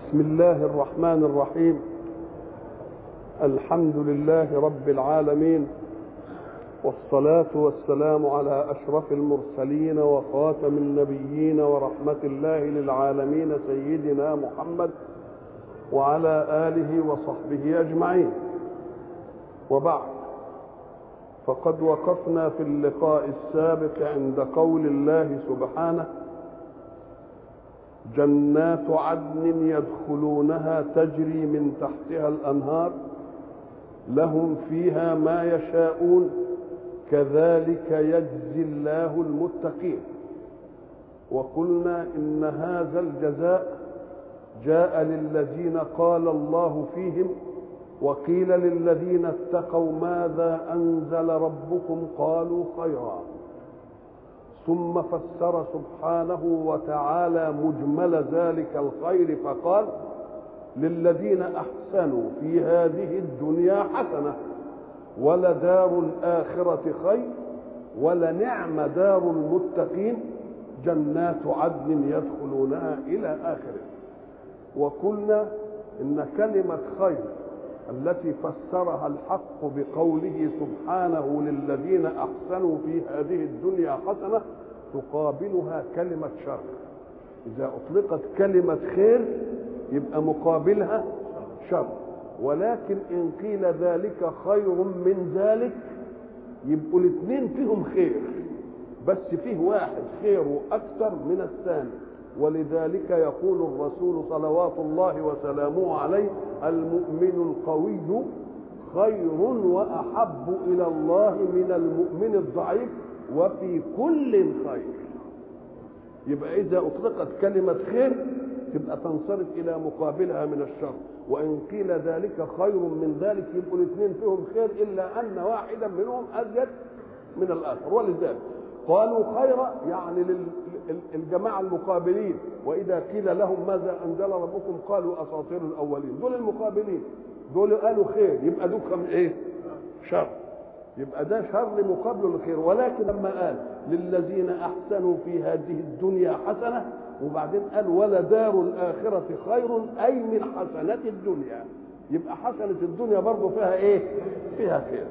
بسم الله الرحمن الرحيم الحمد لله رب العالمين والصلاة والسلام على أشرف المرسلين وخاتم النبيين ورحمة الله للعالمين سيدنا محمد وعلى آله وصحبه أجمعين وبعد فقد وقفنا في اللقاء السابق عند قول الله سبحانه جنات عدن يدخلونها تجري من تحتها الانهار لهم فيها ما يشاءون كذلك يجزي الله المتقين وقلنا ان هذا الجزاء جاء للذين قال الله فيهم وقيل للذين اتقوا ماذا انزل ربكم قالوا خيرا ثم فسر سبحانه وتعالى مجمل ذلك الخير فقال للذين احسنوا في هذه الدنيا حسنه ولدار الاخره خير ولنعم دار المتقين جنات عدن يدخلونها الى اخره وقلنا ان كلمه خير التي فسرها الحق بقوله سبحانه للذين احسنوا في هذه الدنيا حسنه تقابلها كلمه شر اذا اطلقت كلمه خير يبقى مقابلها شر ولكن ان قيل ذلك خير من ذلك يبقوا الاثنين فيهم خير بس فيه واحد خيره اكثر من الثاني ولذلك يقول الرسول صلوات الله وسلامه عليه المؤمن القوي خير واحب الى الله من المؤمن الضعيف وفي كل خير يبقى اذا اطلقت كلمه خير تبقى تنصرف الى مقابلها من الشر وان قيل ذلك خير من ذلك يبقوا الاثنين فيهم خير الا ان واحدا منهم ازيد من الاخر ولذلك قالوا خيرا يعني للجماعة المقابلين وإذا قيل لهم ماذا أنزل ربكم قالوا أساطير الأولين دول المقابلين دول قالوا خير يبقى دوكم إيه شر يبقى ده شر مقابل للخير ولكن لما قال للذين أحسنوا في هذه الدنيا حسنة وبعدين قال ولدار الآخرة خير أي من حسنات الدنيا يبقى حسنة الدنيا برضه فيها إيه فيها خير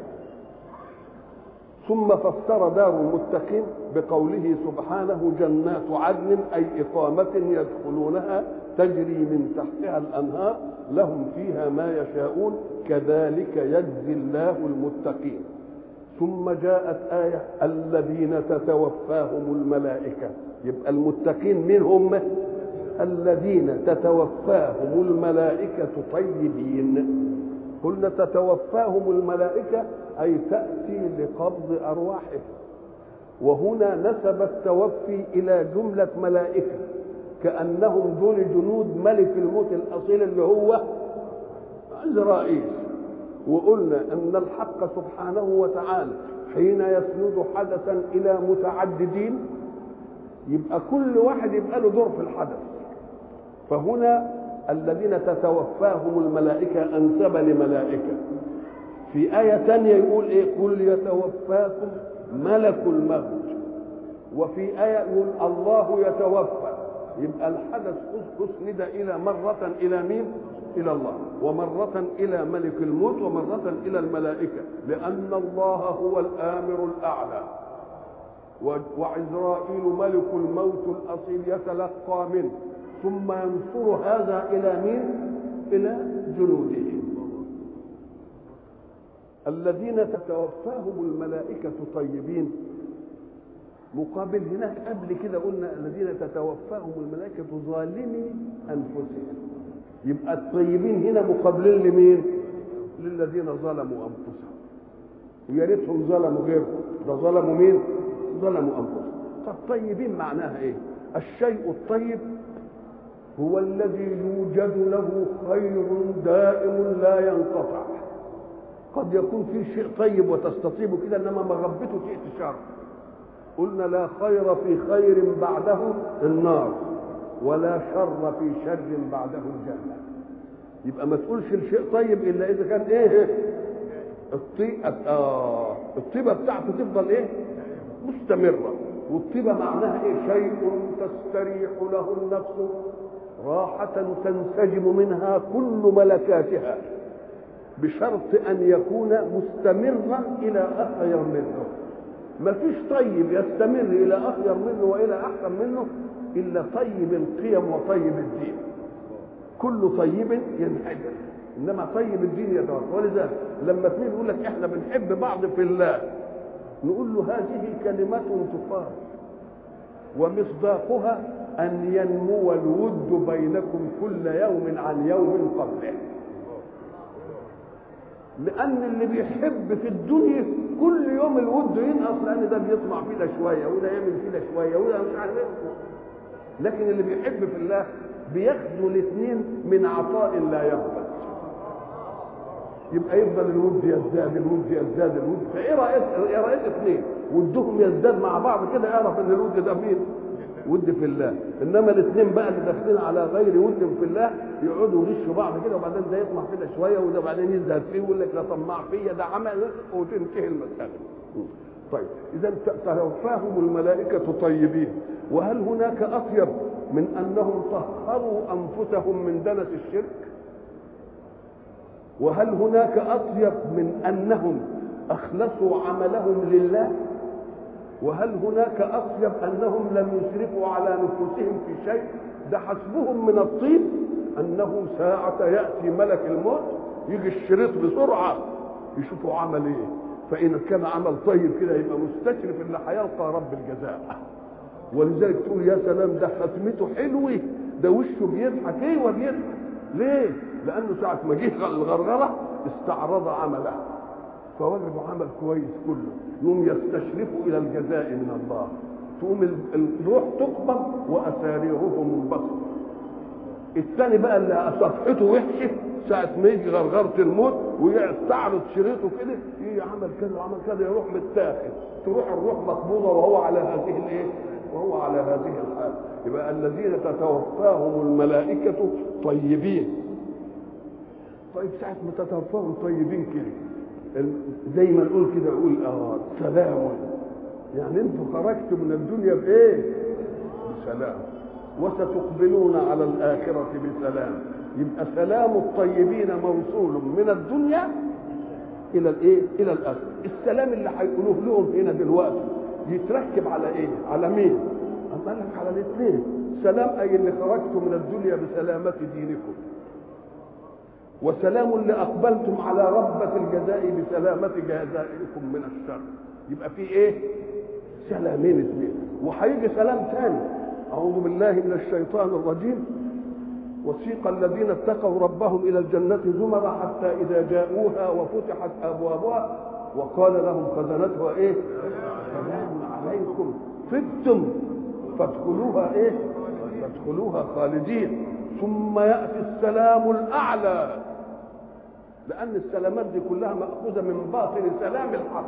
ثم فسر دار المتقين بقوله سبحانه جنات عدن اي اقامه يدخلونها تجري من تحتها الانهار لهم فيها ما يشاءون كذلك يجزي الله المتقين ثم جاءت ايه الذين تتوفاهم الملائكه يبقى المتقين من هم الذين تتوفاهم الملائكه طيبين قلنا تتوفاهم الملائكة أي تأتي لقبض أرواحهم وهنا نسب التوفي إلى جملة ملائكة كأنهم دول جنود ملك الموت الأصيل اللي هو عزرائيل وقلنا أن الحق سبحانه وتعالى حين يسند حدثا إلى متعددين يبقى كل واحد يبقى له دور في الحدث فهنا الذين تتوفاهم الملائكة أنسب لملائكة في آية ثانية يقول إيه قل يتوفاكم ملك الموت وفي آية يقول الله يتوفى يبقى الحدث أسند إلى مرة إلى مين؟ إلى الله ومرة إلى ملك الموت ومرة إلى الملائكة لأن الله هو الآمر الأعلى وعزرائيل ملك الموت الأصيل يتلقى منه ثم ينصر هذا الى مين الى جنوده الذين تتوفاهم الملائكة طيبين مقابل هناك قبل كده قلنا الذين تتوفاهم الملائكة ظالمي أنفسهم يبقى الطيبين هنا مقابلين لمين؟ للذين ظلموا أنفسهم ويا ريتهم ظلموا غيرهم ده ظلموا مين؟ ظلموا أنفسهم طب طيبين معناها إيه؟ الشيء الطيب هو الذي يوجد له خير دائم لا ينقطع قد يكون في شيء طيب وتستطيبه كده انما مغبته تأتي شر قلنا لا خير في خير بعده النار ولا شر في شر بعده الجنه يبقى ما تقولش الشيء طيب الا اذا كان ايه الطيبه آه الطيبه بتاعته تفضل ايه مستمره والطيبه معناها ايه شيء تستريح له النفس راحة تنسجم منها كل ملكاتها بشرط أن يكون مستمرا إلى أخير منه ما فيش طيب يستمر إلى أخير منه وإلى أحسن منه إلا طيب القيم وطيب الدين كل طيب ينحدر إنما طيب الدين يتوفى ولذلك لما اثنين يقول لك إحنا بنحب بعض في الله نقول له هذه كلمة تقال ومصداقها أن ينمو الود بينكم كل يوم عن يوم قبله لأن اللي بيحب في الدنيا كل يوم الود ينقص لأن ده بيطمع فيه ده شوية وده يعمل فيه ده شوية وده مش عارف ايه لكن اللي بيحب في الله بياخدوا الاثنين من عطاء لا ينفد يبقى يفضل الود يزداد الود يزداد الود فايه رايت ايه رايت اثنين ودهم يزداد مع بعض كده اعرف ان الود ده مين ود في الله انما الاثنين بقى اللي داخلين على غير ود في الله يقعدوا يغشوا بعض كده وبعدين ده يطمع كده شويه وده بعدين يزداد فيه ويقول لك ده طماع فيا ده عمل وتنتهي المساله طيب اذا توفاهم الملائكه طيبين وهل هناك اطيب من انهم طهروا انفسهم من دنس الشرك وهل هناك اطيب من انهم اخلصوا عملهم لله وهل هناك اطيب انهم لم يسرفوا على نفوسهم في شيء ده حسبهم من الطيب انه ساعة يأتي ملك الموت يجي الشريط بسرعة يشوفوا عمل ايه فإن كان عمل طيب كده يبقى مستشرف اللي هيلقى رب الجزاء ولذلك تقول يا سلام ده ختمته حلوة ده وشه بيضحك ايوه بيضحك ليه؟ لأنه ساعة ما جه الغرغرة استعرض عمله فوجدوا عمل كويس كله يوم يستشرفوا الى الجزاء من الله تقوم الروح تقبض واساريرهم منبسط الثاني بقى اللي صفحته وحشه ساعة ما يجي غرغرة الموت ويستعرض شريطه كده يجي عمل كذا وعمل كذا يروح متاخد تروح الروح مقبوضة وهو على هذه الايه؟ وهو على هذه الحال يبقى الذين تتوفاهم الملائكة طيبين طيب ساعة ما تتوفاهم طيبين كده زي ما نقول كده نقول اه سلام يعني انتوا خرجتوا من الدنيا بايه بسلام وستقبلون على الآخرة بسلام يبقى سلام الطيبين موصول من الدنيا إلى الإيه؟ إلى الآخرة السلام اللي هيقولوه لهم هنا دلوقتي يتركب على إيه؟ على مين؟ قال لك على الاثنين سلام أي اللي خرجتم من الدنيا بسلامة دينكم وسلام اللي اقبلتم على ربة الجزاء بسلامة جزائكم من الشر يبقى في ايه سلامين اثنين وهيجي سلام ثاني اعوذ بالله من الشيطان الرجيم وسيق الذين اتقوا ربهم الى الجنة زمرا حتى اذا جاءوها وفتحت ابوابها وقال لهم خزنتها ايه سلام عليكم طبتم فادخلوها ايه فادخلوها خالدين ثم ياتي السلام الاعلى لان السلامات دي كلها ماخوذه من باطن سلام الحق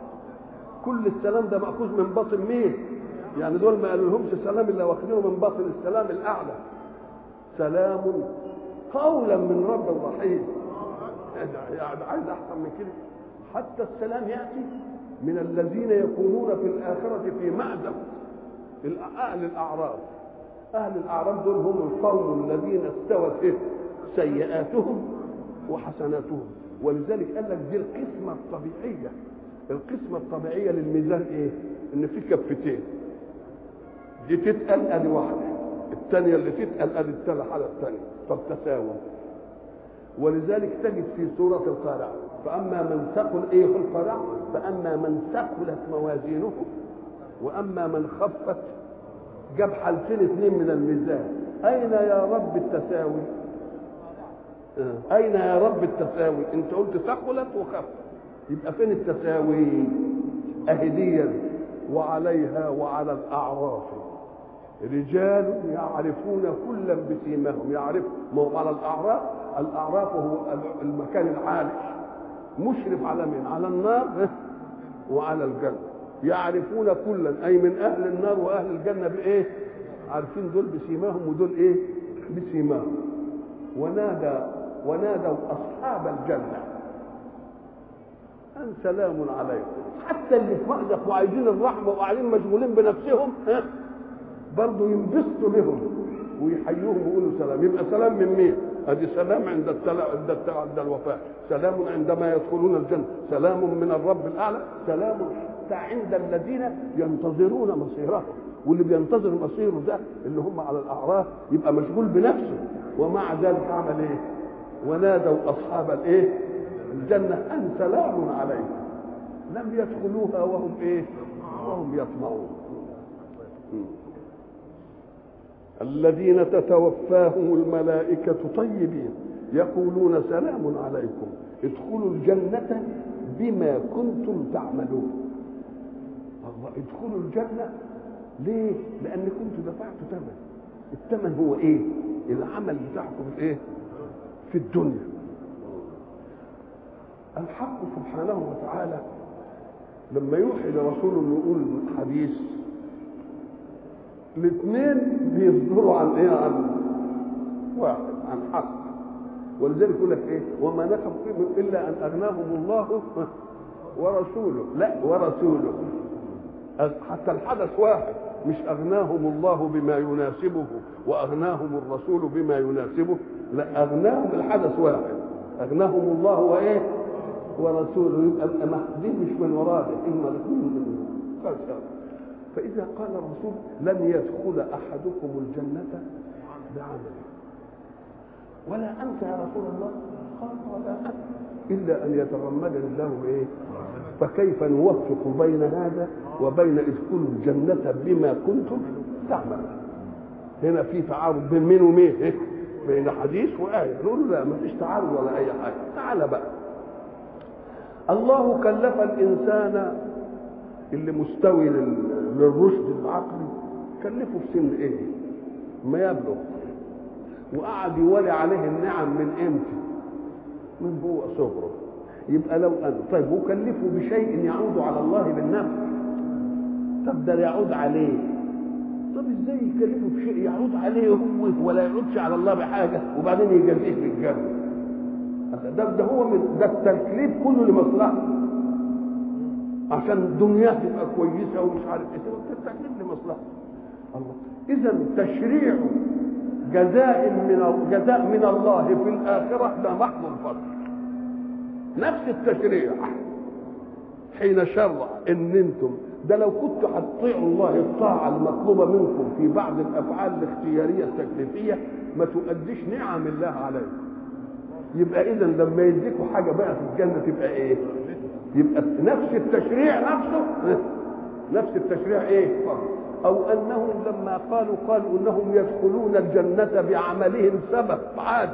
كل السلام ده ماخوذ من باطن مين يعني دول ما قالوا لهمش سلام الا واخدينه من باطن السلام الاعلى سلام قولا من رب رحيم يعني عايز احسن من كده حتى السلام ياتي من الذين يكونون في الاخره في مأزق اهل الاعراف اهل الاعراف دول هم القوم الذين استوت سيئاتهم وحسناتهم ولذلك قال لك دي القسمه الطبيعيه القسمه الطبيعيه للميزان ايه ان في كفتين دي تتقل ادي واحده الثانيه اللي تتقل ادي الثانيه على الثانيه طب تساوى ولذلك تجد في سورة القارعة فأما من ثقل إيه في القارعة فأما من ثقلت موازينه وأما من خفت جاب حالتين اثنين من الميزان أين يا رب التساوي أين يا رب التساوي أنت قلت ثقلت وخفت يبقى فين التساوي أهديا وعليها وعلى الأعراف رجال يعرفون كلا بسيماهم يعرف ما هو على الاعراف الاعراف هو المكان العالي مشرف على من على النار وعلى الجنه يعرفون كلا اي من اهل النار واهل الجنه بايه عارفين دول بسيماهم ودول ايه بسيماهم ونادى ونادوا اصحاب الجنه ان سلام عليكم حتى اللي في مأزق وعايزين الرحمه وقاعدين مشغولين بنفسهم ها برضه ينبسطوا بهم ويحيوهم ويقولوا سلام يبقى سلام من مين؟ ادي سلام عند التلا... عند الت... عند الوفاه سلام عندما يدخلون الجنه سلام من الرب الاعلى سلام حتى عند الذين ينتظرون مصيرهم واللي بينتظر مصيره ده اللي هم على الاعراف يبقى مشغول بنفسه ومع ذلك عمل ايه؟ ونادوا اصحاب الايه؟ الجنه ان سلام عليكم لم يدخلوها وهم ايه؟ وهم يطمعون الذين تتوفاهم الملائكة طيبين يقولون سلام عليكم ادخلوا الجنة بما كنتم تعملون الله ادخلوا الجنة ليه؟ لأن كنتم دفعتوا ثمن الثمن هو ايه؟ العمل بتاعكم في ايه؟ في الدنيا الحق سبحانه وتعالى لما يوحي لرسوله يقول حديث الاثنين بيصدروا عن ايه عن واحد عن حق ولذلك يقول لك ايه وما نقم فيهم الا ان اغناهم الله ورسوله لا ورسوله حتى الحدث واحد مش اغناهم الله بما يناسبه واغناهم الرسول بما يناسبه لا اغناهم الحدث واحد اغناهم الله وايه ورسوله يبقى دي مش من وراده اما الاثنين من فإذا قال الرسول لن يدخل أحدكم الجنة بعمله ولا أنت يا رسول الله قال ولا أنت إلا أن يتغمدني الله بإيه فكيف نوفق بين هذا وبين ادخلوا الجنة بما كنتم تعملون هنا في تعارض بين مين ومين إيه؟ بين حديث وآية نقول لا ما فيش تعارض ولا أي حاجة تعال بقى الله كلف الإنسان اللي مستوي للرشد العقلي كلفه في سن ايه ما يبلغ وقعد يولي عليه النعم من امتى من هو صغره يبقى لو أن طيب وكلفه بشيء يعود على الله بالنفع طب ده يعود عليه طب ازاي يكلفه بشيء يعود عليه هو ولا يعودش على الله بحاجه وبعدين يجازيه بالجنه ده ده هو من ده التكليف كله لمصلحته عشان دنياه تبقى كويسه ومش عارف ايه تبقى التكليف لمصلحته الله اذا تشريع جزاء من جزاء من الله في الاخره ده محض الفضل نفس التشريع حين شرع ان انتم ده لو كنتوا هتطيعوا الله الطاعه المطلوبه منكم في بعض الافعال الاختياريه التكليفيه ما تؤديش نعم الله عليكم يبقى اذا لما يديكوا حاجه بقى في الجنه تبقى ايه يبقى نفس التشريع نفسه نفس التشريع ايه او انهم لما قالوا قالوا انهم يدخلون الجنه بعملهم سبب عاد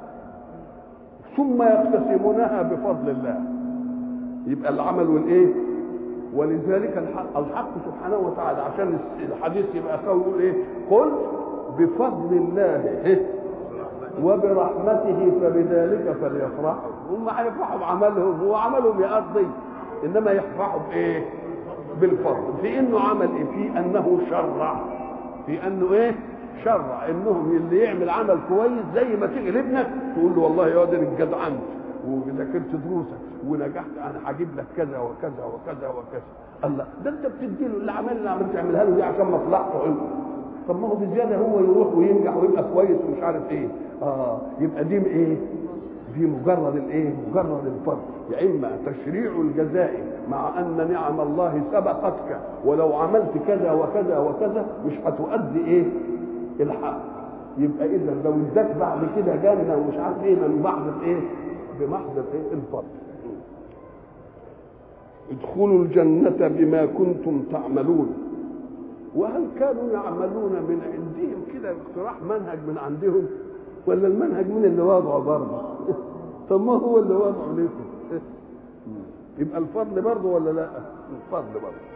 ثم يقتسمونها بفضل الله يبقى العمل والايه ولذلك الحق, الحق سبحانه وتعالى عشان الحديث يبقى قوي يقول ايه قل بفضل الله وبرحمته فبذلك فليفرحوا هم هيفرحوا بعملهم هو عملهم يقضي انما يفرحوا بايه بالفضل في انه عمل ايه في انه شرع في انه ايه شرع انهم اللي يعمل عمل كويس زي ما تيجي لابنك تقول له والله يا واد اتجدعنت وذاكرت دروسك ونجحت انا هجيب لك كذا وكذا وكذا وكذا الله ده انت بتدي له الاعمال اللي عمال تعملها له دي عشان مصلحته انت طب ما هو بزياده هو يروح وينجح ويبقى كويس ومش عارف ايه اه يبقى دي ايه دي مجرد الايه مجرد الفضل يا اما تشريع الجزاء مع ان نعم الله سبقتك ولو عملت كذا وكذا وكذا مش هتؤدي ايه الحق يبقى اذا لو اداك بعد كده جنه ومش عارف ايه من بعض الايه بمحض الايه الفضل ادخلوا الجنة بما كنتم تعملون وهل كانوا يعملون من عندهم كده اقتراح منهج من عندهم ولا المنهج من اللي وضعه برضه طب ما هو اللي وضعه لكم يبقى الفضل برضه ولا لا الفضل برضه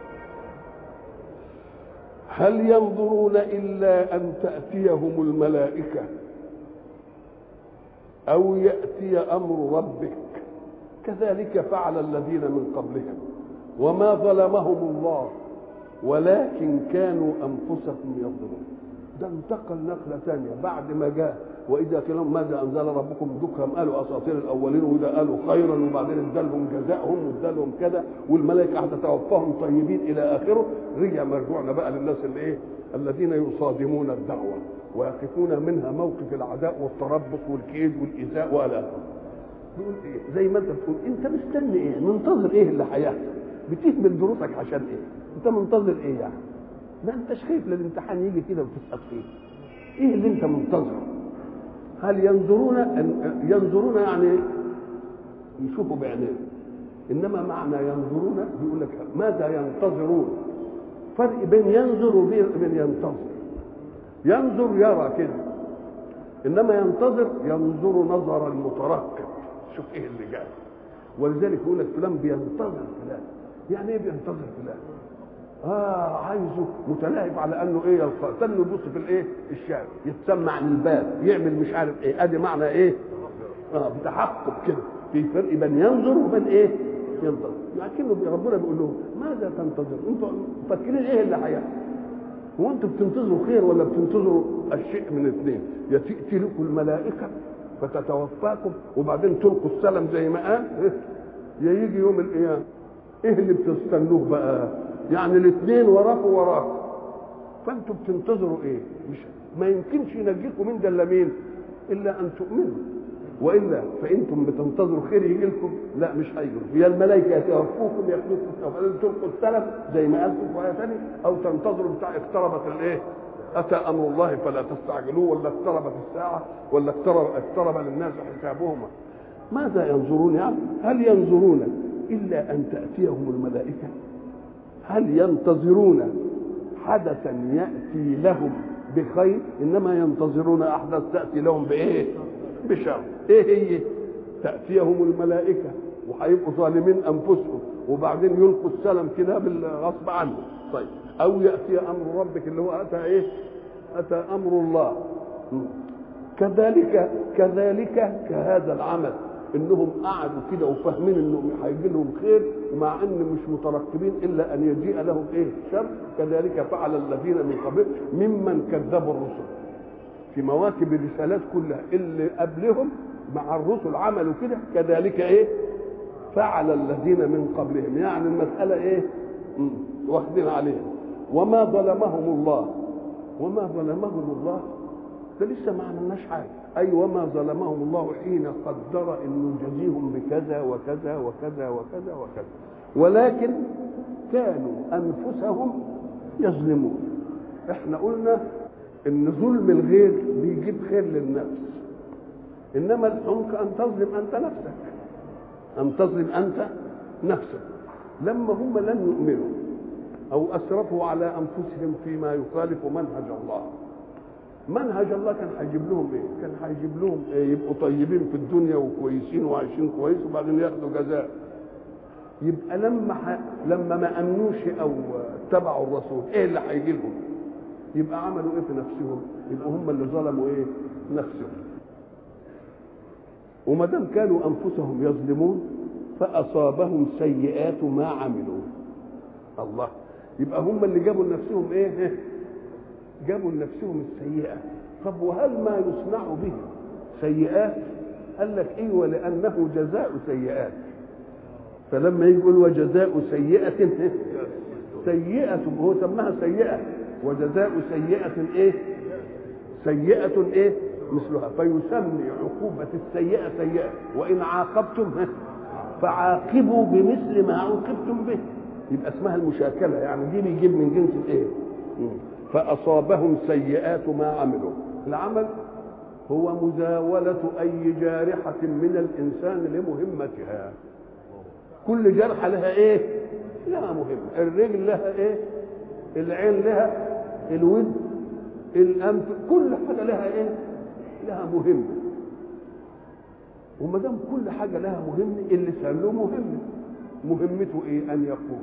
هل ينظرون الا ان تاتيهم الملائكه او ياتي امر ربك كذلك فعل الذين من قبلهم وما ظلمهم الله ولكن كانوا انفسهم يظلمون ده انتقل نقله ثانيه بعد ما جاء واذا قيل لهم ماذا انزل ربكم ذكرهم قالوا اساطير الاولين واذا قالوا خيرا وبعدين ادالهم جزاءهم وادالهم كذا والملائكه هتتوفاهم طيبين الى اخره رجع مرجوعنا بقى للناس اللي ايه الذين يصادمون الدعوه ويقفون منها موقف العداء والتربص والكيد والايذاء والى اخره بيقول ايه زي ما انت بتقول انت مستني ايه منتظر ايه اللي هيحصل بتهمل دروسك عشان ايه انت منتظر ايه يعني ما انتش خايف للامتحان يجي كده وتسقط فيه ايه اللي انت منتظره هل ينظرون ينظرون يعني يشوفوا بعينيهم انما معنى ينظرون بيقول لك ماذا ينتظرون فرق بين ينظر وبين ينتظر ينظر يرى كده انما ينتظر ينظر نظر المترقب شوف ايه اللي جاي ولذلك يقول لك فلان بينتظر فلان يعني ايه بينتظر فلان اه عايزه متلاهب على انه ايه يلقى استنى يبص في الايه الشارع يتسمع عن الباب يعمل مش عارف ايه ادي معنى ايه اه بتحقق كده في فرق بين ينظر وبين ايه ينتظر لكنه ربنا بيقول لهم ماذا تنتظر انتوا مفكرين ايه اللي هيحصل هو انتوا بتنتظروا خير ولا بتنتظروا الشيء من اثنين يا تاتي لكم الملائكه فتتوفاكم وبعدين تلقوا السلم زي ما قال يا يجي يوم القيامه ايه اللي بتستنوه بقى يعني الاثنين وراكوا وراكوا فانتوا بتنتظروا ايه مش ما يمكنش ينجيكم من ده الا مين الا ان تؤمنوا والا فانتم بتنتظروا خير يجي لكم لا مش هيجي هي الملائكه يتوفوكم يخلصوا تلقوا السلف زي ما قال في ايه ثانيه او تنتظروا بتاع اقتربت الايه اتى امر الله فلا تستعجلوه ولا اقتربت الساعه ولا اقترب اقترب للناس حسابهم ماذا ينظرون يعني هل ينظرون الا ان تاتيهم الملائكه هل ينتظرون حدثا ياتي لهم بخير انما ينتظرون احداث تاتي لهم بايه بشر ايه هي تاتيهم الملائكه وهيبقوا ظالمين انفسهم وبعدين يلقوا السلم كده بالغصب عنهم طيب او ياتي امر ربك اللي هو اتى ايه اتى امر الله كذلك كذلك كهذا العمل انهم قعدوا كده وفاهمين انهم هيجي لهم خير ومع ان مش مترقبين الا ان يجيء لهم ايه شر كذلك فعل الذين من قبل ممن كذبوا الرسل في مواكب الرسالات كلها اللي قبلهم مع الرسل عملوا كده كذلك ايه فعل الذين من قبلهم يعني المساله ايه واخدين عليها وما ظلمهم الله وما ظلمهم الله ده لسه ما عملناش حاجه اي وما ظلمهم الله حين قدر انه يجزيهم بكذا وكذا وكذا وكذا وكذا ولكن كانوا انفسهم يظلمون احنا قلنا ان ظلم الغير بيجيب خير للنفس انما الحمق ان تظلم انت نفسك ان تظلم انت نفسك لما هم لم يؤمنوا او اسرفوا على انفسهم فيما يخالف منهج الله منهج الله كان هيجيب لهم ايه؟ كان هيجيب لهم إيه؟ يبقوا طيبين في الدنيا وكويسين وعايشين كويس وبعدين ياخدوا جزاء. يبقى لما ح... لما ما امنوش او اتبعوا الرسول ايه اللي هيجي لهم؟ يبقى عملوا ايه في نفسهم؟ يبقى هم اللي ظلموا ايه؟ نفسهم. وما دام كانوا انفسهم يظلمون فاصابهم سيئات ما عملوا. الله يبقى هم اللي جابوا لنفسهم ايه؟ جابوا لنفسهم السيئة طب وهل ما يصنع به سيئات قال لك ايوه لانه جزاء سيئات فلما يقول وجزاء سيئة سيئة هو سماها سيئة وجزاء سيئة ايه سيئة ايه مثلها فيسمي عقوبة السيئة سيئة وإن عاقبتم فعاقبوا بمثل ما عوقبتم به يبقى اسمها المشاكلة يعني دي بيجيب من جنس الايه فأصابهم سيئات ما عملوا العمل هو مزاولة أي جارحة من الإنسان لمهمتها كل جرحة لها إيه؟ لها مهمة الرجل لها إيه؟ العين لها الود الأنف كل حاجة لها إيه؟ لها مهمة وما دام كل حاجة لها مهمة اللسان له مهمة مهمته إيه؟ أن يقول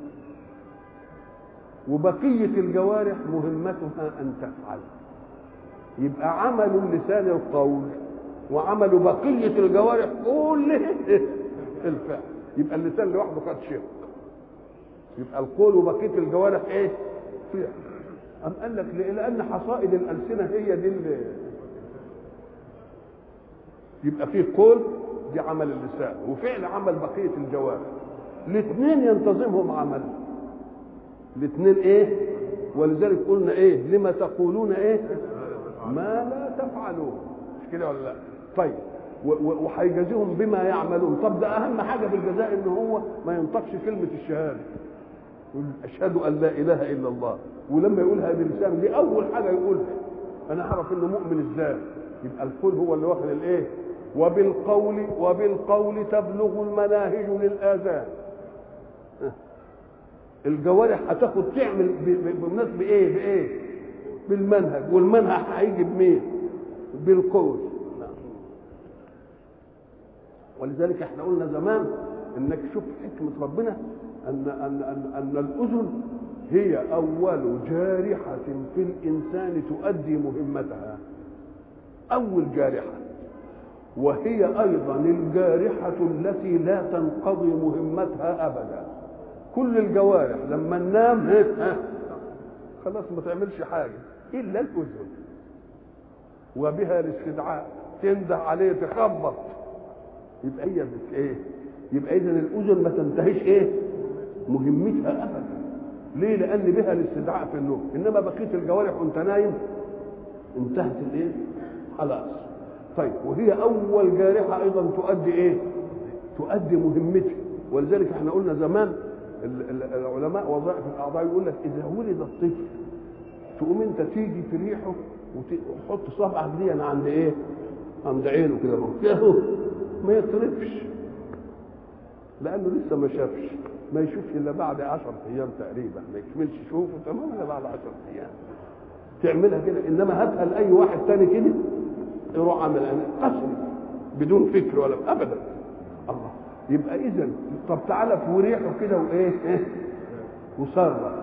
وبقية الجوارح مهمتها أن تفعل يبقى عمل اللسان القول وعمل بقية الجوارح كله الفعل يبقى اللسان لوحده قد شق يبقى القول وبقية الجوارح ايه؟ فعل أم قال لك لأن حصائد الألسنة هي دي اللي يبقى فيه قول دي عمل اللسان وفعل عمل بقيه الجوارح الاثنين ينتظمهم عمل الاثنين ايه ولذلك قلنا ايه لما تقولون ايه ما لا تفعلون مش كده ولا لا طيب وهيجازيهم بما يعملون طب ده اهم حاجه في الجزاء ان هو ما ينطقش كلمه الشهاده يقول اشهد ان لا اله الا الله ولما يقولها بلسانه دي اول حاجه يقولها انا اعرف انه مؤمن ازاي يبقى القول هو اللي واخد الايه وبالقول وبالقول تبلغ المناهج للاذان الجوارح هتاخد تعمل بالناس بايه بايه بالمنهج والمنهج هيجي بمين بالقول ولذلك احنا قلنا زمان انك شوف حكمه ربنا ان ان ان, أن الاذن هي اول جارحه في الانسان تؤدي مهمتها اول جارحه وهي ايضا الجارحه التي لا تنقضي مهمتها ابدا كل الجوارح لما ننام ها خلاص ما تعملش حاجه الا الاذن وبها الاستدعاء تنده عليه تخبط يبقى هي بت ايه يبقى اذا الاذن ما تنتهيش ايه مهمتها ابدا ليه لان بها الاستدعاء في النوم انما بقيه الجوارح وانت نايم انتهت الايه خلاص طيب وهي اول جارحه ايضا تؤدي ايه تؤدي مهمتها ولذلك احنا قلنا زمان العلماء وظائف الاعضاء يقول لك اذا ولد الطفل تقوم انت تيجي تريحه وتحط صبعك دي عند ايه عند عينه كده اهو ما يطرفش لانه لسه ما شافش ما يشوفش الا بعد 10 ايام تقريبا ما يكملش يشوفه تمام الا بعد 10 ايام تعملها كده انما هاتها لاي واحد تاني كده يروح عامل قسري بدون فكر ولا ابدا الله يبقى اذا طب تعالى في وريحه كده وايه إيه؟ وصرف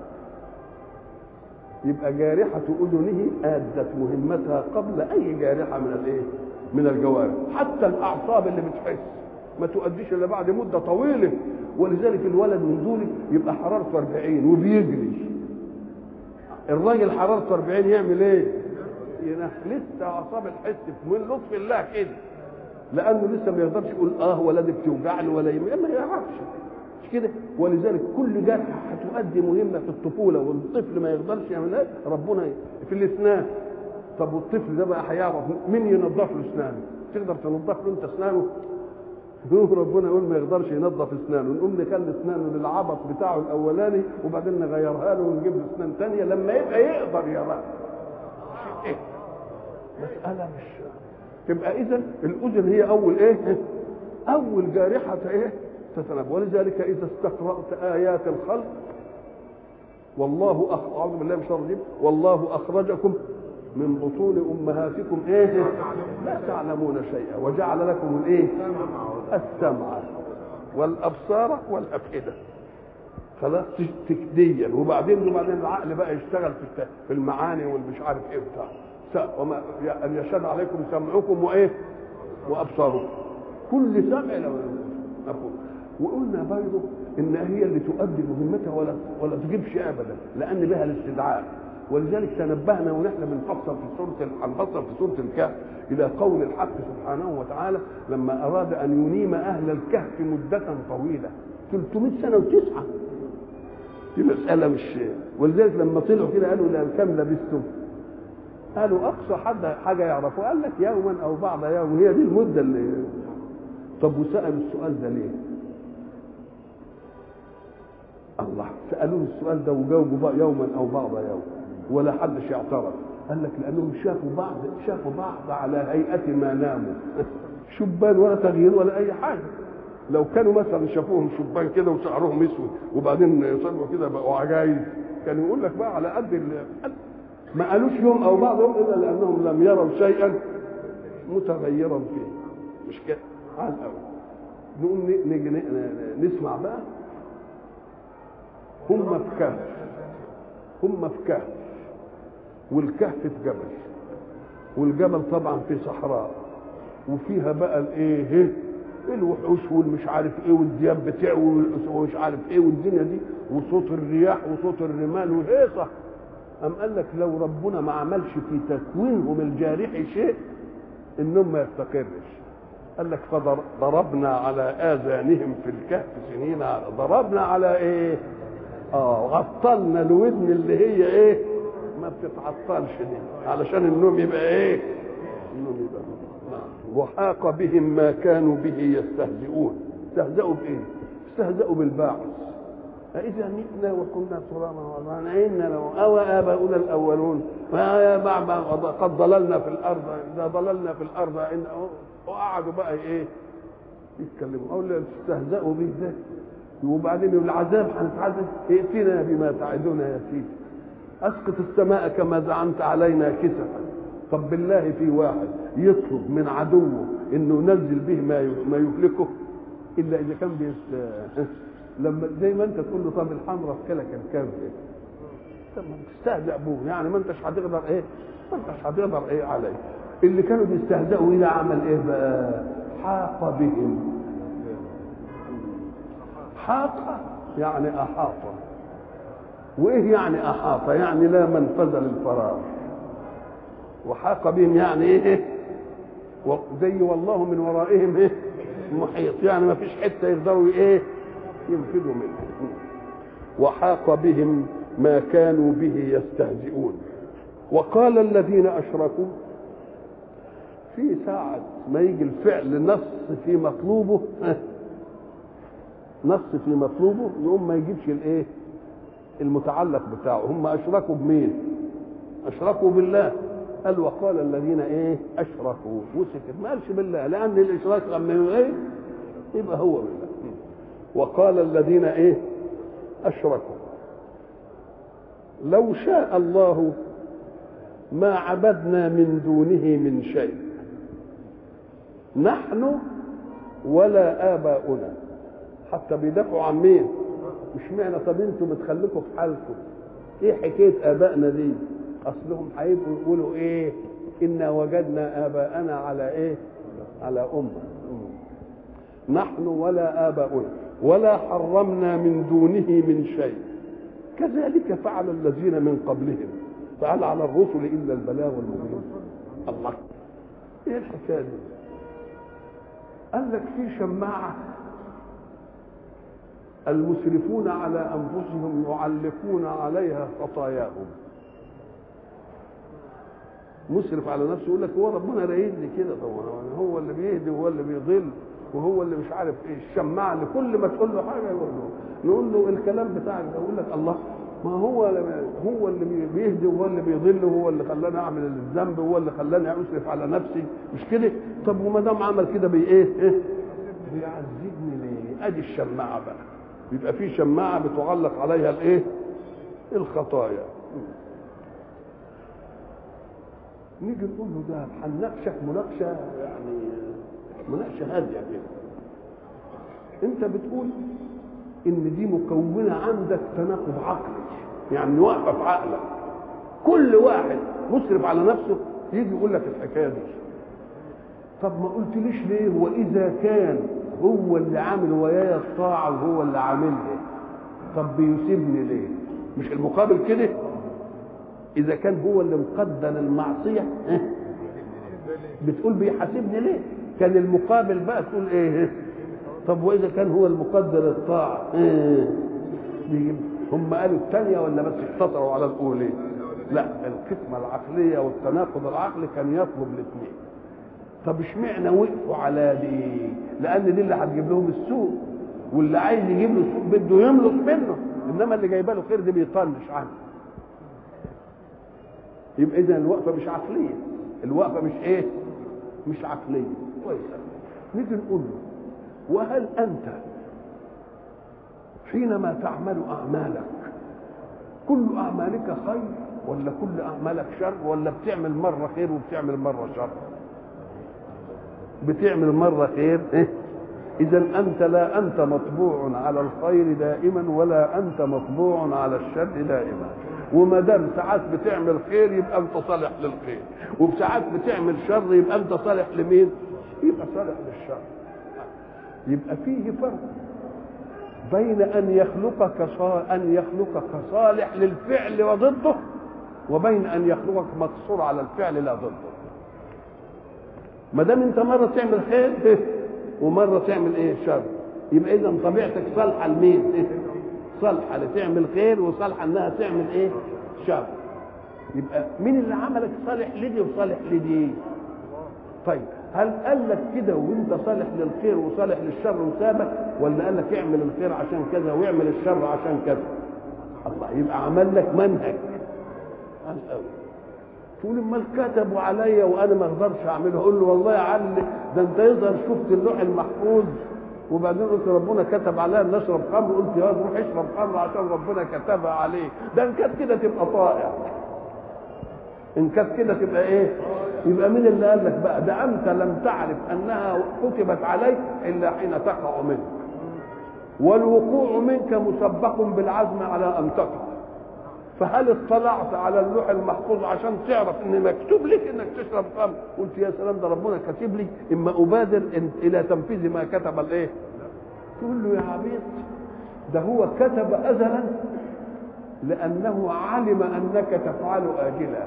يبقى جارحة أذنه أدت مهمتها قبل أي جارحة من الإيه؟ من الجوارح، حتى الأعصاب اللي بتحس ما تؤديش إلا بعد مدة طويلة، ولذلك الولد من دول يبقى حرارته 40 وبيجري. الراجل حرارته 40 يعمل إيه؟ لسه أعصاب الحس من لطف الله كده. لأنه لسه ما يقدرش يقول آه ولا دي بتوجعني ولا ما يعرفش. مش كده ولذلك كل جرح هتؤدي مهمه في الطفوله والطفل ما يقدرش يعملها ربنا في الاسنان طب والطفل ده بقى هيعرف مين ينظف له اسنانه تقدر تنظف له انت اسنانه ربنا يقول ما يقدرش ينظف اسنانه نقوم نخلي اسنانه للعبط بتاعه الاولاني وبعدين نغيرها له ونجيب له اسنان ثانيه لما يبقى يقدر يراها ايه مساله مش تبقى اذا الاذن هي اول ايه اول جارحه ايه تتنبه ولذلك اذا استقرات ايات الخلق والله أخ... اعوذ بالله من الشيطان الرجيم والله اخرجكم من بطون امهاتكم ايه لا تعلمون شيئا وجعل لكم الايه السمع والابصار والافئده خلاص تكديا وبعدين وبعدين العقل بقى يشتغل في في المعاني والمش عارف ايه بتاع وما ان يشهد عليكم سمعكم وايه وابصاركم كل سمع لو مفهوم وقلنا برضه ان هي اللي تؤدي مهمتها ولا ولا تجيبش ابدا لان بها الاستدعاء ولذلك تنبهنا ونحن بنفصل في سوره هنفصل في سوره الكهف الى قول الحق سبحانه وتعالى لما اراد ان ينيم اهل الكهف مده طويله 300 سنه وتسعه دي مساله مش ولذلك لما طلعوا كده قالوا لا كم لبستم قالوا اقصى حد حاجه يعرفوها قال لك يوما او بعض يوم هي دي المده اللي طب وسالوا السؤال ده ليه؟ الله سالوه السؤال ده وجاوبوا بقى يوما او بعض يوم ولا حدش يعترض قال لك لانهم شافوا بعض شافوا بعض على هيئه ما ناموا شبان ولا تغيير ولا اي حاجه لو كانوا مثلا شافوهم شبان كده وشعرهم اسود وبعدين يصلوا كده بقوا عجايز كانوا يقول لك بقى على قد ما قالوش يوم او بعض يوم الا لانهم لم يروا شيئا متغيرا فيه مش كده على الاول نقوم نيجي نسمع بقى هم في كهف هم في كهف والكهف في جبل والجبل طبعا في صحراء وفيها بقى الايه الوحوش والمش عارف ايه والدياب بتاعه ومش عارف ايه والدنيا دي وصوت الرياح وصوت الرمال وهيصه أم قال لك لو ربنا ما عملش في تكوينهم الجارح شيء النوم ما يستقرش قال لك فضربنا على اذانهم في الكهف سنين ضربنا على ايه اه غطلنا الودن اللي هي ايه ما بتتعطلش دي علشان النوم يبقى ايه النوم يبقى وحاق بهم ما كانوا به يستهزئون استهزأوا بايه استهزأوا بالبعث أإذا متنا وكنا ترابا وعظاما إنا لو أو آباؤنا الأولون قد ضللنا في الأرض إذا ضللنا في الأرض إن وقعدوا بقى إيه يتكلموا أقول له تستهزئوا به ده وبعدين العذاب هنتعذب ائتنا بما تعدنا يا سيدي اسقط السماء كما زعمت علينا كسفا طب بالله في واحد يطلب من عدوه انه ينزل به ما ما يهلكه الا اذا كان بيست لما زي ما انت تقول له طب الحمراء في كلك الكام طب تستهزأ بوه يعني ما انتش هتقدر ايه ما انتش هتقدر ايه عليه اللي كانوا بيستهزئوا اذا عمل ايه بقى حاق بهم حاق يعني احاط وايه يعني احاط يعني لا منفذ للفراغ وحاق بهم يعني ايه زي والله من ورائهم ايه محيط يعني ما فيش حته يقدروا ايه ينفذوا منه وحاق بهم ما كانوا به يستهزئون وقال الذين اشركوا في ساعة ما يجي الفعل نص في مطلوبه نص في مطلوبه يقوم ما يجيبش الايه المتعلق بتاعه هم اشركوا بمين اشركوا بالله قال وقال الذين ايه اشركوا وسكت ما قالش بالله لان الاشراك لما ايه يبقى هو بالله وقال الذين ايه اشركوا لو شاء الله ما عبدنا من دونه من شيء نحن ولا اباؤنا حتى بيدافعوا عن مين مش معنى طب انتوا بتخليكم في حالكم ايه حكايه ابائنا دي اصلهم هيبقوا يقولوا ايه انا وجدنا اباءنا على ايه على امه نحن ولا اباؤنا ولا حرمنا من دونه من شيء كذلك فعل الذين من قبلهم فهل على الرسل الا البلاغ المبين الله ايه الحكايه دي قال لك في شماعه المسرفون على انفسهم يعلقون عليها خطاياهم مسرف على نفسه يقول لك هو ربنا رايد لي كده طبعا هو اللي بيهدي وهو اللي بيضل وهو اللي مش عارف ايه الشماعه اللي كل ما تقول له حاجه يقول له نقول له الكلام بتاعك ده يقول لك الله ما هو هو اللي بيهدي وهو اللي بيضل وهو اللي خلاني اعمل الذنب وهو اللي خلاني اسرف على نفسي مش كده طب وما دام عمل كده بي ايه, إيه؟ بيعذبني ليه ادي الشماعه بقى يبقى في شماعه بتعلق عليها الايه الخطايا نيجي نقول له ده هنناقشك مناقشه يعني مناقشه هاديه كده انت بتقول ان دي مكونه عندك تناقض عقلي يعني واقفه في عقلك كل واحد مسرف على نفسه يجي يقول لك الحكايه دي طب ما قلتليش ليه واذا كان هو اللي عامل ويايا الطاعه وهو اللي عاملها طب بيسيبني ليه مش المقابل كده اذا كان هو اللي مقدر المعصيه بتقول بيحاسبني ليه كان المقابل بقى تقول ايه طب واذا كان هو المقدر الطاعه إيه؟ هم قالوا الثانيه ولا بس اقتصروا على الاولى لا القسمه العقليه والتناقض العقلي كان يطلب الاثنين طب اشمعنى وقفوا على دي لان دي اللي هتجيب لهم السوء واللي عايز يجيب له السوء بده يملص منه انما اللي جايبه له خير دي بيطنش عنه يبقى اذا الوقفه مش عقليه الوقفه مش ايه مش عقليه كويس نيجي نقول له وهل انت حينما تعمل اعمالك كل اعمالك خير ولا كل اعمالك شر ولا بتعمل مره خير وبتعمل مره شر بتعمل مره خير إيه؟ اذا انت لا انت مطبوع على الخير دائما ولا انت مطبوع على الشر دائما وما دام ساعات بتعمل خير يبقى انت صالح للخير وساعات بتعمل شر يبقى انت صالح لمين يبقى صالح للشر يبقى فيه فرق بين ان يخلقك ان يخلقك صالح للفعل وضده وبين ان يخلقك مقصور على الفعل لا ضده ما دام انت مره تعمل خير ومره تعمل ايه شر يبقى اذا طبيعتك صالحه لمين صالحه لتعمل خير وصالحه انها تعمل ايه شر يبقى مين اللي عملك صالح لدي وصالح لدي طيب هل قال لك كده وانت صالح للخير وصالح للشر وسابك ولا قال لك اعمل الخير عشان كذا واعمل الشر عشان كذا الله يبقى عمل لك منهج تقول امال كتبوا عليا وانا ما اقدرش اعمله اقول له والله يا علي ده انت يظهر شفت اللوح المحفوظ وبعدين قلت ربنا كتب عليا ان اشرب خمر قلت يا روح اشرب خمر عشان ربنا كتبها عليك ده ان كانت كده تبقى طائع ان كانت كده تبقى ايه يبقى مين اللي قال لك بقى ده انت لم تعرف انها كتبت عليك الا حين تقع منك والوقوع منك مسبق بالعزم على ان تقع فهل اطلعت على اللوح المحفوظ عشان تعرف ان مكتوب لك انك تشرب خمر قلت يا سلام ده ربنا كاتب لي اما ابادر الى تنفيذ ما كتب الايه تقول له يا عبيط ده هو كتب ازلا لانه علم انك تفعل اجلا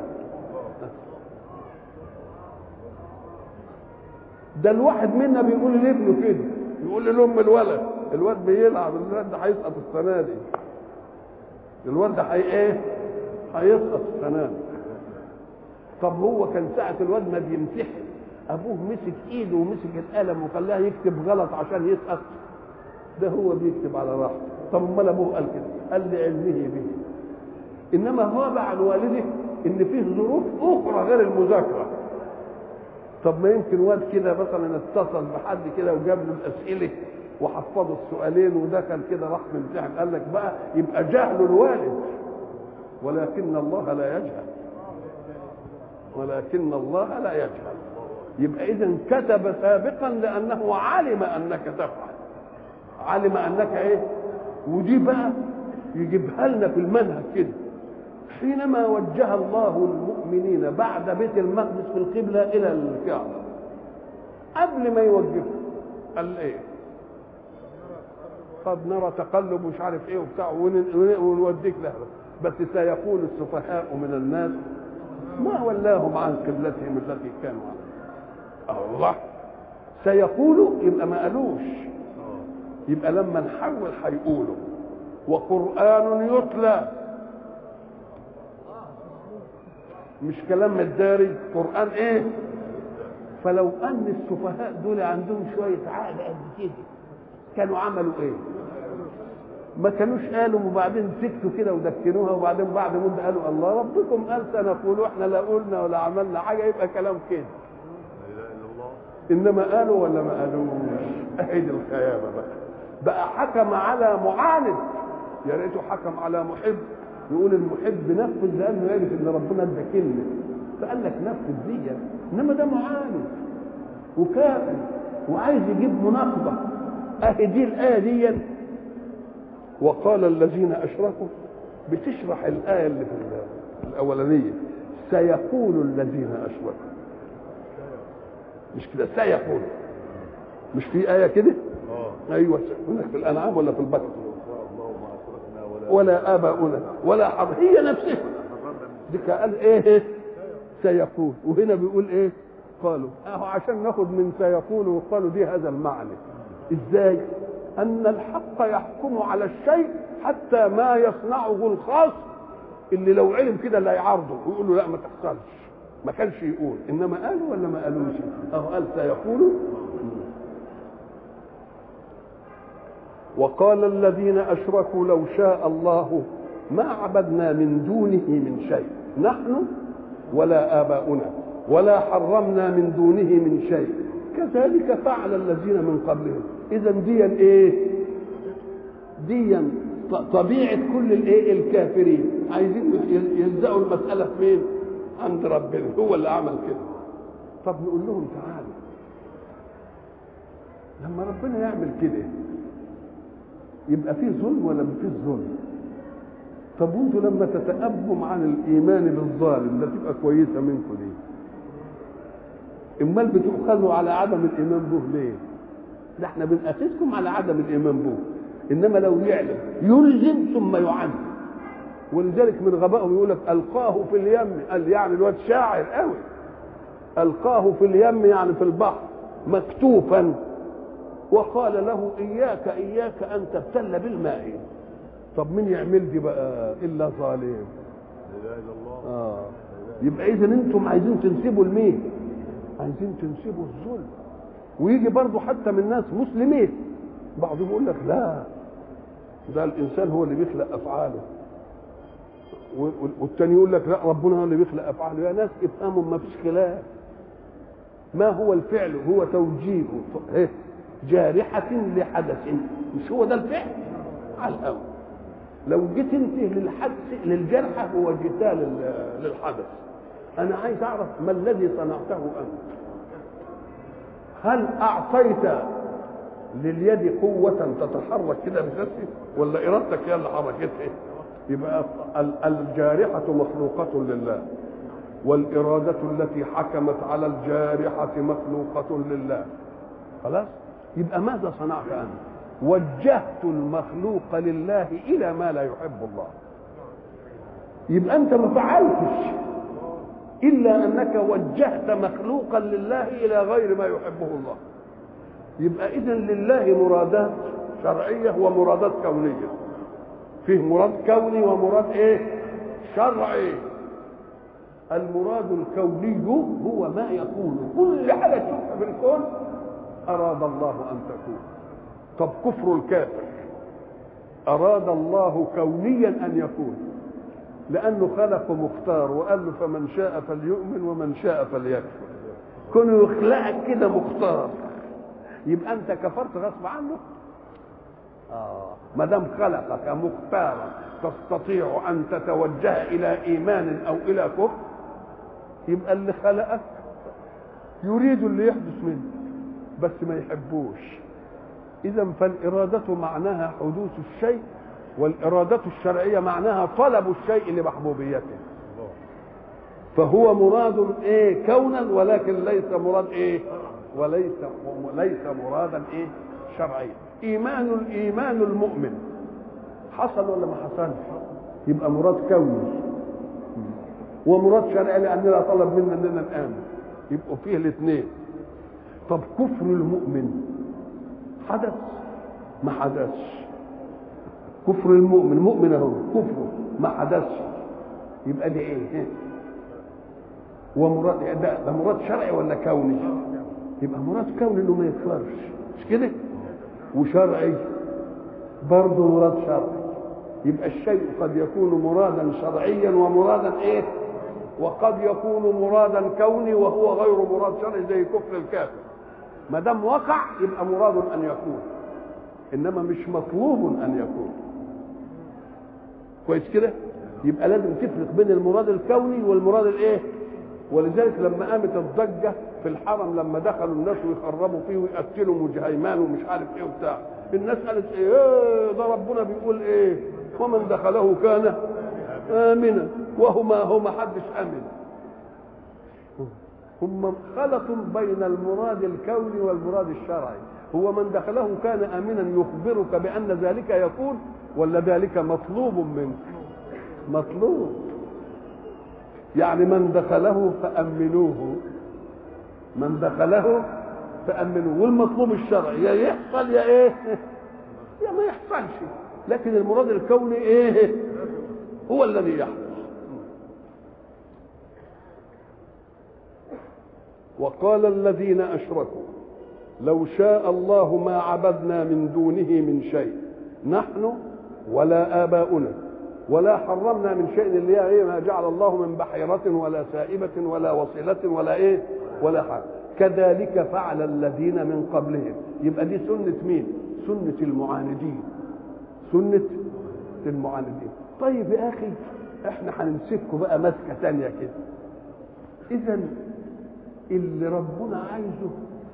ده الواحد منا بيقول لابنه كده يقول لام الولد الواد بيلعب الواد ده هيسقط السنه دي الواد ده هي ايه هيسقط السنه دي طب هو كان ساعه الواد ما بيمتحن ابوه مسك ايده ومسك القلم وخلاه يكتب غلط عشان يسقط ده هو بيكتب على راحته طب امال ابوه قال كده قال لعلمه به انما هو عن والده ان فيه ظروف اخرى غير المذاكره طب ما يمكن واد كده مثلا اتصل بحد كده وجاب له الاسئله وحفظه السؤالين ودخل كده راح يمتحن قال لك بقى يبقى جهل الوالد ولكن الله لا يجهل ولكن الله لا يجهل يبقى اذا كتب سابقا لانه علم انك تفعل علم انك ايه ودي بقى يجيبها لنا في المنهج كده حينما وجه الله المؤمنين بعد بيت المقدس في القبلة إلى الكعبة قبل ما يوجهه قال إيه؟ قد نرى تقلب مش عارف إيه وبتاع ونوديك له بس سيقول السفهاء من الناس ما ولاهم عن قبلتهم التي كانوا عليها الله سيقولوا يبقى ما قالوش يبقى لما نحول هيقولوا وقرآن يتلى مش كلام مداري قرآن ايه فلو ان السفهاء دول عندهم شوية عقل قد كده كانوا عملوا ايه ما كانوش قالوا وبعدين سكتوا كده ودكنوها وبعدين بعد مده قالوا الله ربكم قال سنقول احنا لا قلنا ولا عملنا حاجه يبقى كلام كده انما قالوا ولا ما قالوش اهي الخيابه بقى بقى حكم على معاند يا ريته حكم على محب يقول المحب نفذ لانه يعرف ان ربنا ادى كلمه فقال لك نفذ دي انما ده معاند وكافر وعايز يجيب مناقضه اهي دي الايه دي وقال الذين اشركوا بتشرح الايه اللي في الاولانيه سيقول الذين اشركوا مش كده سيقول مش في ايه كده ايوه هناك في الانعام ولا في البقره ولا اباؤنا ولا حرم هي نفسها دي قال ايه سيقول وهنا بيقول ايه قالوا اهو عشان ناخد من سيقول وقالوا دي هذا المعنى ازاي ان الحق يحكم على الشيء حتى ما يصنعه الخاص اللي لو علم كده لا يعارضه ويقول له لا ما تحصلش ما كانش يقول انما قالوا ولا ما قالوش اهو قال سيقول وقال الذين اشركوا لو شاء الله ما عبدنا من دونه من شيء نحن ولا اباؤنا ولا حرمنا من دونه من شيء كذلك فعل الذين من قبلهم اذا ديا ايه ديا طبيعه كل الايه الكافرين عايزين يلزقوا المساله في مين عند ربنا هو اللي عمل كده طب نقول لهم تعالوا لما ربنا يعمل كده يبقى فيه ظلم ولا ما فيش ظلم طب وانتوا لما تتأبوا عن الايمان بالظالم ده تبقى كويسه منكم ليه امال بتؤخذوا على عدم الايمان به ليه ده احنا بنأسسكم على عدم الايمان به انما لو يعلم يلزم ثم يعذب ولذلك من غبائهم يقول لك القاه في اليم قال يعني الواد شاعر قوي القاه في اليم يعني في البحر مكتوفا وقال له اياك اياك ان تبتل بالماء طب مين يعمل دي بقى الا ظالم لا اله الا الله اه يبقى اذا انتم عايزين تنسبوا لمين عايزين تنسبوا الظلم ويجي برضه حتى من ناس مسلمين بعضهم يقول لك لا ده الانسان هو اللي بيخلق افعاله و- والتاني يقول لك لا ربنا هو اللي بيخلق افعاله يا ناس افهموا ما فيش خلاف ما هو الفعل هو توجيه إيه؟ جارحة لحدث مش هو ده الفعل على الأول لو جيت انت للحدث للجرحى ووجهتها لل- للحدث انا عايز اعرف ما الذي صنعته انت هل اعطيت لليد قوة تتحرك كده بنفسها ولا ارادتك هي اللي حركتها يبقى ال- الجارحة مخلوقة لله والإرادة التي حكمت على الجارحة مخلوقة لله خلاص يبقى ماذا صنعت أنت وجهت المخلوق لله إلى ما لا يحب الله يبقى أنت ما فعلتش إلا أنك وجهت مخلوقا لله إلى غير ما يحبه الله يبقى إذا لله مرادات شرعية ومرادات كونية فيه مراد كوني ومراد إيه شرعي المراد الكوني هو ما يكون كل حاجة تشوفها في الكون أراد الله أن تكون طب كفر الكافر أراد الله كونيا أن يكون لأنه خلق مختار وقال له فمن شاء فليؤمن ومن شاء فليكفر كونه يخلقك كده مختار يبقى أنت كفرت غصب عنه آه ما دام خلقك مختارا تستطيع أن تتوجه إلى إيمان أو إلى كفر يبقى اللي خلقك يريد اللي يحدث منك بس ما يحبوش إذا فالإرادة معناها حدوث الشيء والإرادة الشرعية معناها طلب الشيء لمحبوبيته فهو مراد ايه كونا ولكن ليس مراد ايه وليس ليس مرادا ايه شرعيا ايمان الايمان المؤمن حصل ولا ما حصلش يبقى مراد كوني ومراد شرعي لاننا طلب منا اننا نامن يبقوا فيه الاثنين طب كفر المؤمن حدث ما حدثش كفر المؤمن مؤمن اهو كفره ما حدثش يبقى دي ايه ومراد ده, ده مراد شرعي ولا كوني يبقى مراد كوني انه ما يكفرش مش كده وشرعي برضه مراد شرعي يبقى الشيء قد يكون مرادا شرعيا ومرادا ايه وقد يكون مرادا كوني وهو غير مراد شرعي زي كفر الكافر ما دام وقع يبقى مراد ان يكون انما مش مطلوب ان يكون كويس كده يبقى لازم تفرق بين المراد الكوني والمراد الايه ولذلك لما قامت الضجه في الحرم لما دخلوا الناس ويخربوا فيه ويقتلوا مجهيمان ومش عارف ايه وبتاع الناس قالت ايه, إيه ده ربنا بيقول ايه ومن دخله كان امنا وهما هما حدش امن هم خلطوا بين المراد الكوني والمراد الشرعي هو من دخله كان امنا يخبرك بان ذلك يكون ولا ذلك مطلوب منك مطلوب يعني من دخله فامنوه من دخله فامنوه والمطلوب الشرعي يا يحصل يا ايه يا ما يحصلش لكن المراد الكوني ايه هو الذي يحدث وقال الذين اشركوا لو شاء الله ما عبدنا من دونه من شيء نحن ولا آباؤنا ولا حرمنا من شيء اللي هي ايه ما جعل الله من بحيرة ولا سائبة ولا وصلة ولا ايه ولا حاجة كذلك فعل الذين من قبلهم يبقى دي سنة مين سنة المعاندين سنة المعاندين طيب يا اخي احنا هنمسككم بقى مسكة تانية كده اذا اللي ربنا عايزه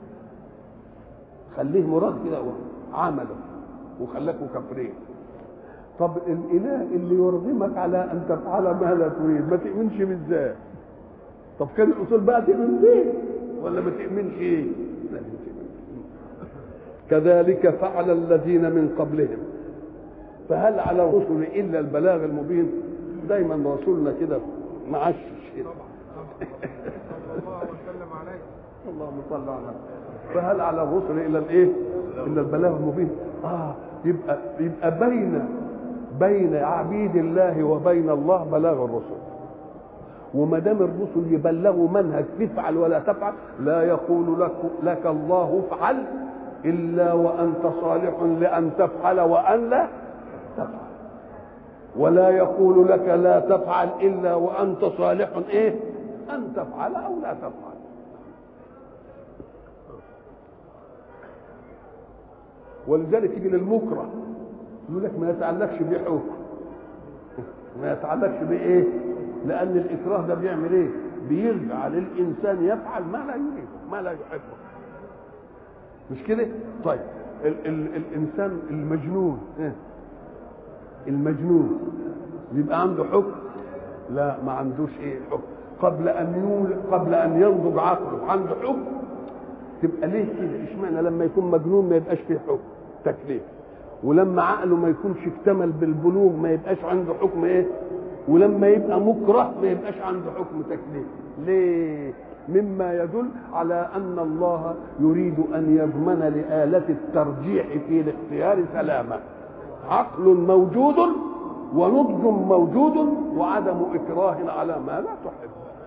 خليه مراد كده عمله وخلاكوا كافرين طب الاله اللي يرغمك على ان تفعل ما لا تريد ما تؤمنش بالذات طب كان الاصول بقى تؤمن بيه ولا ما تؤمنش ايه لازم تؤمن كذلك فعل الذين من قبلهم فهل على الرسل الا البلاغ المبين دايما رسولنا كده معشش كده صلى الله وسلم اللهم صل على النبي فهل على الرسل الا الايه؟ الا البلاغ المبين اه يبقى يبقى بين بين عبيد الله وبين الله بلاغ الرسل وما دام الرسل يبلغوا منهج تفعل ولا تفعل لا يقول لك لك الله افعل الا وانت صالح لان تفعل وان لا تفعل ولا يقول لك لا تفعل الا وانت صالح ايه ان تفعل او لا تفعل ولذلك يجي للمكره يقول لك ما يتعلقش بيه حكم ما يتعلقش بايه لان الاكراه ده بيعمل ايه بيجعل الانسان يفعل ما لا يريده ما لا يحبه مش كده طيب ال ال الانسان المجنون إيه؟ المجنون يبقى عنده حكم لا ما عندوش ايه حكم قبل ان يول قبل ان ينضج عقله عنده حكم تبقى ليه كده اشمعنى لما يكون مجنون ما يبقاش فيه حكم تكليف ولما عقله ما يكونش اكتمل بالبلوغ ما يبقاش عنده حكم ايه ولما يبقى مكره ما يبقاش عنده حكم تكليف ليه مما يدل على ان الله يريد ان يضمن لآلة الترجيح في الاختيار سلامة عقل موجود ونضج موجود وعدم إكراه على ما لا تحب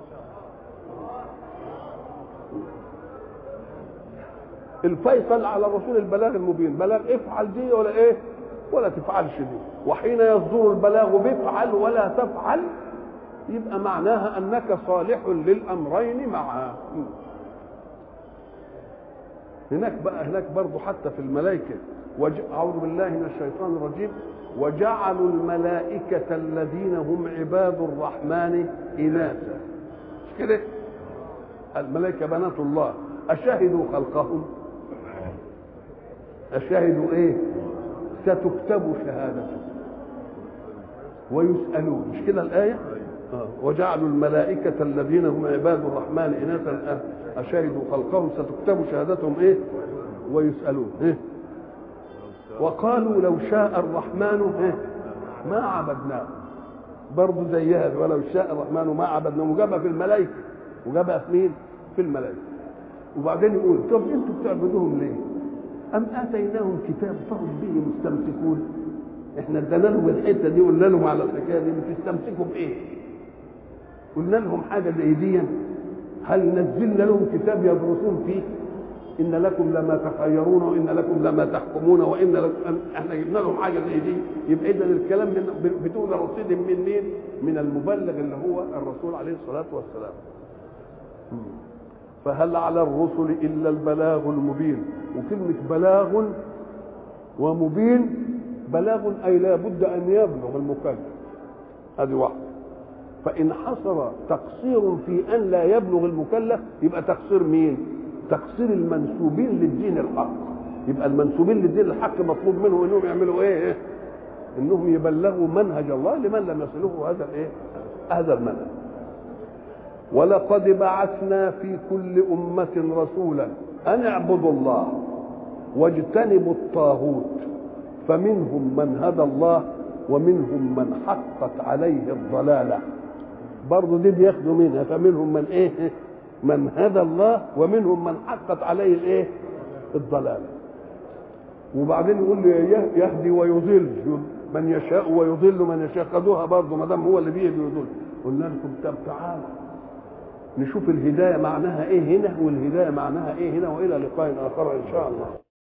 الفيصل على الرسول البلاغ المبين بلاغ افعل دي ولا ايه ولا تفعلش دي وحين يصدر البلاغ بافعل ولا تفعل يبقى معناها انك صالح للامرين معا هناك بقى هناك برضه حتى في الملائكه وج... اعوذ بالله من الشيطان الرجيم وجعلوا الملائكة الذين هم عباد الرحمن إناثا مش كده؟ الملائكة بنات الله أشهدوا خلقهم؟ أشهدوا إيه؟ ستكتب شهادتهم ويسألون مش كده الآية؟ آه. وجعلوا الملائكة الذين هم عباد الرحمن إناثا أشهدوا خلقهم ستكتب شهادتهم إيه؟ ويسألون إيه؟ وقالوا لو شاء الرحمن إيه؟ ما عبدناه برضه زيها ولو شاء الرحمن ما عبدناه وجابها في الملائكة وجابها في مين؟ في الملائكة وبعدين يقول طب انتوا بتعبدوهم ليه؟ أم آتيناهم كتاب فهم به مستمسكون احنا ادينا لهم الحته دي قلنا لهم على الحكايه دي بتستمسكوا بايه؟ قلنا لهم حاجه زي دي هل نزلنا لهم كتاب يدرسون فيه؟ ان لكم لما تخيرون وان لكم لما تحكمون وان لكم احنا جبنا لهم حاجه زي دي يبقى اذا الكلام من بدون رصيد من مين؟ من المبلغ اللي هو الرسول عليه الصلاه والسلام. فهل على الرسل الا البلاغ المبين وكلمه بلاغ ومبين بلاغ اي لا بد ان يبلغ المكلف هذه واحده فان حصل تقصير في ان لا يبلغ المكلف يبقى تقصير مين تقصير المنسوبين للدين الحق يبقى المنسوبين للدين الحق مطلوب منهم انهم يعملوا ايه انهم يبلغوا منهج الله لمن لم يصله هذا الايه هذا المنهج ولقد بعثنا في كل أمة رسولا أن اعبدوا الله واجتنبوا الطاغوت فمنهم من هدى الله ومنهم من حقت عليه الضلالة برضه دي بياخدوا منها فمنهم من ايه من هدى الله ومنهم من حقت عليه الايه الضلالة وبعدين يقول لي يهدي ويضل من يشاء ويضل من يشاء خدوها برضه ما دام هو اللي بيهدي ويضل قلنا لكم طب تعالوا نشوف الهدايه معناها ايه هنا والهدايه معناها ايه هنا والى لقاء اخر ان شاء الله